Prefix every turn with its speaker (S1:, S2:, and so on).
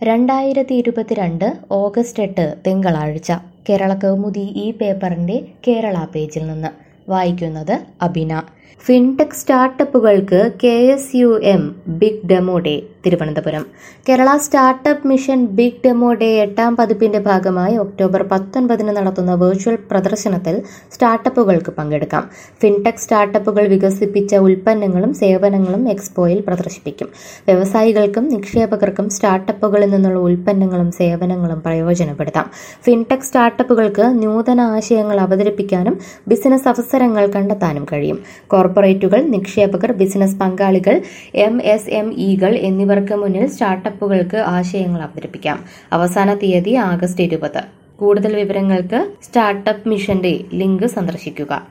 S1: രണ്ടായിരത്തി ഇരുപത്തിരണ്ട് ഓഗസ്റ്റ് എട്ട് തിങ്കളാഴ്ച കേരള കൗമുദി ഈ പേപ്പറിന്റെ കേരള പേജിൽ നിന്ന് വായിക്കുന്നത് അബിന ഫിൻടെക് സ്റ്റാർട്ടപ്പുകൾക്ക് K S U M big demo day Thiruvananthapuram Kerala startup mission big demo day എട്ടാം പതിപ്പിന്റെ ഭാഗമായി ഒക്ടോബർ പത്തൊൻപതിന് നടത്തുന്ന വെർച്വൽ പ്രദർശനത്തിൽ സ്റ്റാർട്ടപ്പുകൾക്ക് പങ്കെടുക്കാം ഫിൻടെക് സ്റ്റാർട്ടപ്പുകൾ വികസിപ്പിച്ച ഉൽപ്പന്നങ്ങളും സേവനങ്ങളും എക്സ്പോയിൽ പ്രദർശിപ്പിക്കും വ്യവസായികൾക്കും നിക്ഷേപകർക്കും സ്റ്റാർട്ടപ്പുകളിൽ നിന്നുള്ള ഉൽപ്പന്നങ്ങളും സേവനങ്ങളും പ്രയോജനപ്പെടുത്താം ഫിൻടെക് സ്റ്റാർട്ടപ്പുകൾക്ക് നൂതന ആശയങ്ങൾ അവതരിപ്പിക്കാനും ബിസിനസ് അവസരങ്ങൾ കണ്ടെത്താനും കഴിയും കോർപ്പറേറ്റുകൾ നിക്ഷേപകർ ബിസിനസ് പങ്കാളികൾ എം എസ് എം ഇകൾ എന്നിവർക്ക് മുന്നിൽ സ്റ്റാർട്ടപ്പുകൾക്ക് ആശയങ്ങൾ അവതരിപ്പിക്കാം അവസാന തീയതി ആഗസ്റ്റ് ഇരുപത് കൂടുതൽ വിവരങ്ങൾക്ക് സ്റ്റാർട്ടപ്പ് മിഷന്റെ ലിങ്ക് സന്ദർശിക്കുക